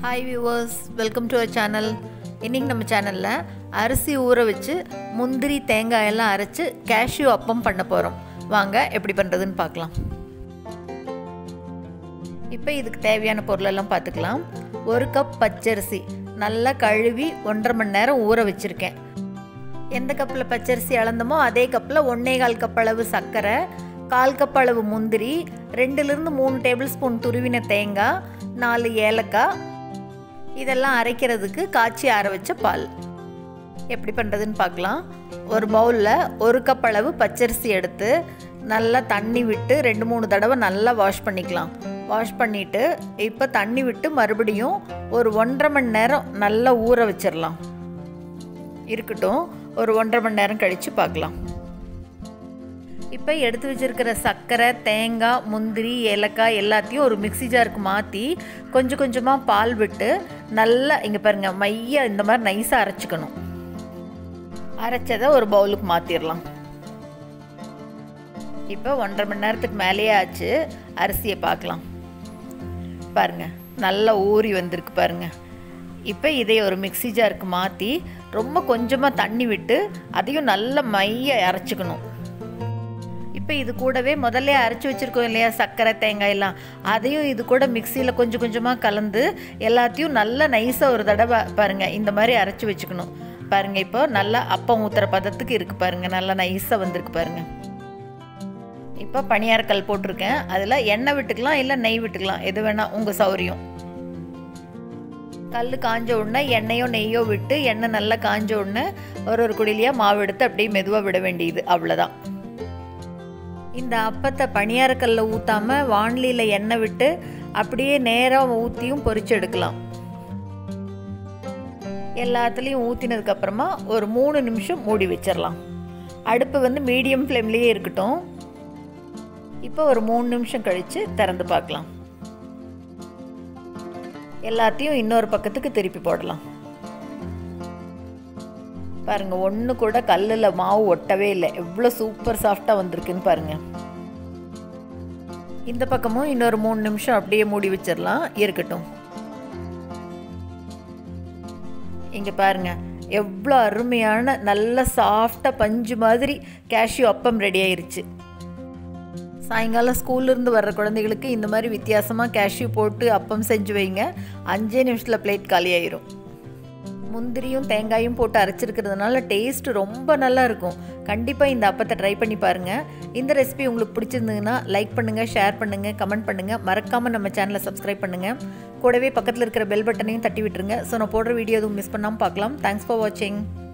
hi viewers welcome to our channel இன்றைக்கி நம்ம சேனலில் அரிசி ஊற வச்சு முந்திரி தேங்காய் எல்லாம் அரைச்சி கேஷ்யூ அப்பம் பண்ண போகிறோம் வாங்க எப்படி பண்ணுறதுன்னு பார்க்கலாம் இப்போ இதுக்கு தேவையான பொருளெல்லாம் பார்த்துக்கலாம் ஒரு கப் பச்சரிசி நல்லா கழுவி ஒன்றரை மணி நேரம் ஊற வச்சுருக்கேன் எந்த கப்பில் பச்சரிசி அளந்தமோ அதே கப்பில் ஒன்றே கால் கப் அளவு சர்க்கரை கால் கப் அளவு முந்திரி ரெண்டுலேருந்து மூணு டேபிள் ஸ்பூன் துருவின தேங்காய் நாலு ஏலக்காய் இதெல்லாம் அரைக்கிறதுக்கு காய்ச்சி ஆற வச்ச பால் எப்படி பண்ணுறதுன்னு பார்க்கலாம் ஒரு பவுலில் ஒரு கப் அளவு பச்சரிசி எடுத்து நல்லா தண்ணி விட்டு ரெண்டு மூணு தடவை நல்லா வாஷ் பண்ணிக்கலாம் வாஷ் பண்ணிவிட்டு இப்போ தண்ணி விட்டு மறுபடியும் ஒரு ஒன்றரை மணி நேரம் நல்லா ஊற வச்சிடலாம் இருக்கட்டும் ஒரு ஒன்றரை மணி நேரம் கழித்து பார்க்கலாம் இப்போ எடுத்து வச்சுருக்கிற சர்க்கரை தேங்காய் முந்திரி ஏலக்காய் எல்லாத்தையும் ஒரு மிக்சி ஜாருக்கு மாற்றி கொஞ்சம் கொஞ்சமாக பால் விட்டு நல்லா இங்கே பாருங்கள் மைய இந்த மாதிரி நைஸாக அரைச்சிக்கணும் அரைச்சதை ஒரு பவுலுக்கு மாற்றிடலாம் இப்போ ஒன்றரை மணி நேரத்துக்கு மேலேயே ஆச்சு அரிசியை பார்க்கலாம் பாருங்கள் நல்லா ஊறி வந்திருக்கு பாருங்கள் இப்போ இதை ஒரு மிக்சி ஜாருக்கு மாற்றி ரொம்ப கொஞ்சமாக தண்ணி விட்டு அதையும் நல்ல மைய அரைச்சிக்கணும் இப்போ இது கூடவே முதல்ல அரைச்சி வச்சுருக்கோம் இல்லையா சர்க்கரை தேங்காய் எல்லாம் அதையும் இது கூட மிக்சியில் கொஞ்சம் கொஞ்சமாக கலந்து எல்லாத்தையும் நல்லா நைஸாக ஒரு தடவை பாருங்கள் இந்த மாதிரி அரைச்சி வச்சுக்கணும் பாருங்கள் இப்போ நல்லா அப்பம் ஊற்றுற பதத்துக்கு இருக்குது பாருங்கள் நல்லா நைஸாக வந்திருக்கு பாருங்கள் இப்போ பனியாரக்கல் போட்டிருக்கேன் அதில் எண்ணெய் விட்டுக்கலாம் இல்லை நெய் விட்டுக்கலாம் எது வேணால் உங்கள் சௌரியம் கல் காஞ்ச உடனே எண்ணெயோ நெய்யோ விட்டு எண்ணெய் நல்லா காஞ்ச உடனே ஒரு ஒரு குடிலையாக மாவு எடுத்து அப்படியே மெதுவாக விட வேண்டியது அவ்வளோதான் இந்த அப்பத்தை பணியாரக்கல்ல ஊற்றாமல் வான்லியில் எண்ணெய் விட்டு அப்படியே நேராக ஊற்றியும் பொரிச்சு எடுக்கலாம் எல்லாத்துலேயும் ஊற்றினதுக்கப்புறமா ஒரு மூணு நிமிஷம் மூடி வச்சிடலாம் அடுப்பு வந்து மீடியம் ஃப்ளேம்லேயே இருக்கட்டும் இப்போ ஒரு மூணு நிமிஷம் கழித்து திறந்து பார்க்கலாம் எல்லாத்தையும் இன்னொரு பக்கத்துக்கு திருப்பி போடலாம் பாருங்கள் ஒன்று கூட கல்லில் மாவு ஒட்டவே இல்லை எவ்வளோ சூப்பர் சாஃப்டாக வந்திருக்குன்னு பாருங்கள் இந்த பக்கமும் இன்னொரு மூணு நிமிஷம் அப்படியே மூடி வச்சிடலாம் இருக்கட்டும் இங்கே பாருங்க எவ்வளோ அருமையான நல்ல சாஃப்டாக பஞ்சு மாதிரி கேஷ்யூ அப்பம் ரெடி ஆயிருச்சு சாயங்காலம் ஸ்கூல்லேருந்து வர்ற குழந்தைகளுக்கு இந்த மாதிரி வித்தியாசமாக கேஷ்யூ போட்டு அப்பம் செஞ்சு வைங்க அஞ்சே நிமிஷத்தில் பிளேட் காலியாயிரும் முந்திரியும் தேங்காயும் போட்டு அரைச்சிருக்கிறதுனால டேஸ்ட் ரொம்ப நல்லா இருக்கும் கண்டிப்பாக இந்த அப்பத்தை ட்ரை பண்ணி பாருங்கள் இந்த ரெசிபி உங்களுக்கு பிடிச்சிருந்ததுன்னா லைக் பண்ணுங்கள் ஷேர் பண்ணுங்கள் கமெண்ட் பண்ணுங்கள் மறக்காமல் நம்ம சேனலை சப்ஸ்கிரைப் பண்ணுங்கள் கூடவே பக்கத்தில் இருக்கிற பெல் பட்டனையும் தட்டி விட்டுருங்க ஸோ நான் போடுற வீடியோ எதுவும் மிஸ் பண்ணாமல் பார்க்கலாம் தேங்க்ஸ் ஃபார் வாட்சிங்